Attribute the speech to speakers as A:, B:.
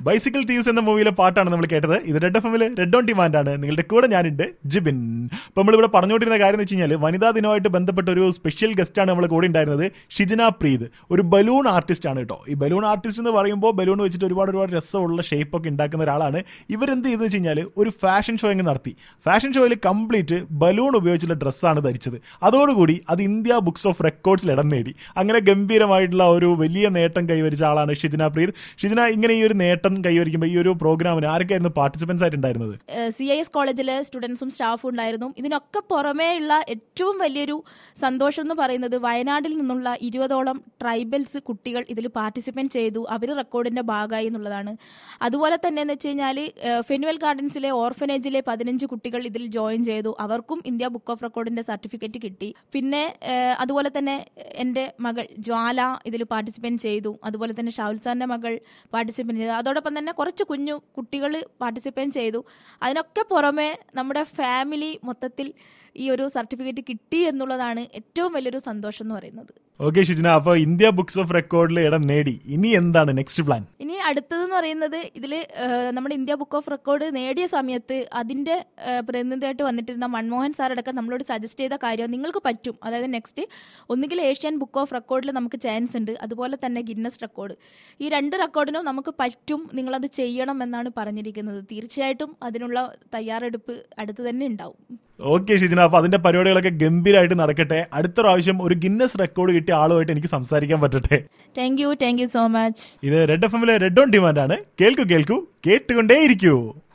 A: bicycle thieves എന്ന മൂവിയിലെ പാട്ടാണ് നമ്മൾ കേട്ടത് ഇത് റെഡ് എഫ് എമ്മിൽ റെഡ് ഓൺ ഡിമാൻഡ് ആണ് നിങ്ങളുടെ കൂടെ ഞാനുണ്ട് ജിബിൻ അപ്പൊ നമ്മളിവിടെ പറഞ്ഞുകൊണ്ടിരുന്ന കാര്യം എന്ന് വെച്ച് കഴിഞ്ഞാൽ വനിതാ ദിനമായിട്ട് ബന്ധപ്പെട്ട ഒരു സ്പെഷ്യൽ ഗസ്റ്റ് ആണ് നമ്മൾ കൂടെ ഉണ്ടായിരുന്നത് ഷിജന പ്രീത് ഒരു ബലൂൺ ആർട്ടിസ്റ്റ് ആണ് കേട്ടോ ഈ ബലൂൺ ആർട്ടിസ്റ്റ് എന്ന് പറയുമ്പോൾ ബലൂൺ വെച്ചിട്ട് ഒരുപാട് ഒരുപാട് രസമുള്ള ഷേപ്പ് ഒക്കെ ഉണ്ടാക്കുന്ന ഒരാളാണ് ഇവരെന്ത് ചെയ്തെന്ന് വെച്ച് കഴിഞ്ഞാൽ ഒരു ഫാഷൻ ഷോ അങ്ങ് നടത്തി ഫാഷൻ ഷോയിൽ കംപ്ലീറ്റ് ബലൂൺ ഉപയോഗിച്ചുള്ള ഡ്രസ്സാണ് ധരിച്ചത് അതോടുകൂടി അത് ഇന്ത്യ ബുക്സ് ഓഫ് റെക്കോർഡ്സിൽ ഇടം നേടി അങ്ങനെ ഗംഭീരമായിട്ടുള്ള ഒരു വലിയ നേട്ടം കൈവരിച്ച ആളാണ് ഷിജന പ്രീത് ഷിജന ഇങ്ങനെ ഈ ഒരു നേട്ടം കൈവരിക്കുമ്പോൾ ഈ ഒരു പ്രോഗ്രാമിന് ആരൊക്കെയായിരുന്നു പാർട്ടിസിപ്പൻസ് ആയിട്ടുണ്ടായിരുന്നത്
B: സി ഐ എസ് കോളേജിലെ സ്റ്റുഡൻസും സ്റ്റാഫും ഉണ്ടായിരുന്നു ഇതിനൊക്കെ പുറമേ ഉള്ള ഏറ്റവും വലിയൊരു സന്തോഷം എന്ന് പറയുന്നത് വയനാട്ടിൽ നിന്നുള്ള ഇരുപതോളം ട്രൈബൽസ് കുട്ടികൾ ഇതിൽ പാർട്ടിസിപ്പേറ്റ് ചെയ്തു അവർ റെക്കോർഡിന്റെ ഭാഗമായി എന്നുള്ളതാണ് അതുപോലെ തന്നെ എന്ന് വെച്ച് കഴിഞ്ഞാൽ ഫെനുവൽ ഗാർഡൻസിലെ ഓർഫനേജിലെ പതിനഞ്ച് കുട്ടികൾ ഇതിൽ ജോയിൻ ചെയ്തു അവർക്കും ഇന്ത്യ ബുക്ക് ഓഫ് റെക്കോർഡിന്റെ സർട്ടിഫിക്കറ്റ് കിട്ടി പിന്നെ ഏഹ്, അതുപോലെ തന്നെ എൻ്റെ മകൾ ജ്വാല ഇതിൽ പാർട്ടിസിപ്പേറ്റ് ചെയ്തു അതുപോലെ തന്നെ ഷാവുൽ സാറിൻ്റെ മകൾ പാർട്ടിസിപ്പേറ്റ് ചെയ്തു അതോടൊപ്പം തന്നെ കുറച്ച് കുഞ്ഞു കുട്ടികൾ പാർട്ടിസിപ്പേറ്റ് ചെയ്തു അതിനൊക്കെ പുറമെ നമ്മുടെ ഫാമിലി മൊത്തത്തിൽ ഈ ഒരു സർട്ടിഫിക്കറ്റ് കിട്ടി എന്നുള്ളതാണ് ഏറ്റവും വലിയൊരു സന്തോഷം എന്ന് പറയുന്നത്
A: ഓക്കെ ഷിജന അപ്പോൾ ഇന്ത്യ ബുക്സ് ഓഫ് റെക്കോർഡിൽ ഇടം നേടി ഇനി എന്താണ് നെക്സ്റ്റ് പ്ലാൻ
B: ഇനി അടുത്തതെന്ന് പറയുന്നത് ഇതിൽ നമ്മുടെ ഇന്ത്യ ബുക്ക് ഓഫ് റെക്കോർഡ് നേടിയ സമയത്ത് അതിൻ്റെ പ്രതിനിധിയായിട്ട് വന്നിട്ടിരുന്ന മൻമോഹൻ സാറടക്കം നമ്മളോട് സജസ്റ്റ് ചെയ്ത കാര്യം നിങ്ങൾക്ക് പറ്റും അതായത് നെക്സ്റ്റ് ഒന്നുകിൽ ഏഷ്യൻ ബുക്ക് ഓഫ് റെക്കോർഡിൽ നമുക്ക് ചാൻസ് ഉണ്ട് അതുപോലെ തന്നെ ഗിന്നസ് റെക്കോർഡ് ഈ രണ്ട് റെക്കോർഡിനും നമുക്ക് പറ്റും നിങ്ങളത് ചെയ്യണം എന്നാണ് പറഞ്ഞിരിക്കുന്നത് തീർച്ചയായിട്ടും അതിനുള്ള തയ്യാറെടുപ്പ് അടുത്ത് തന്നെ ഉണ്ടാവും
A: ഓക്കെ ഷിജന അപ്പൊ അതിന്റെ പരിപാടികളൊക്കെ ഗംഭീരമായിട്ട് നടക്കട്ടെ അടുത്ത പ്രാവശ്യം ഒരു ഗിന്നസ് റെക്കോർഡ് കിട്ടിയ ആളുമായിട്ട് എനിക്ക് സംസാരിക്കാൻ പറ്റട്ടെ
B: thank you thank you so much
A: ഇത് റെഡ് എഫ് എമ്മിലെ റെഡ് ഓൺ ഡിമാൻഡ് ആണ് കേൾക്കൂ കേൾക്കൂ കേട്ടുകൊണ്ടേയിരിക്കൂ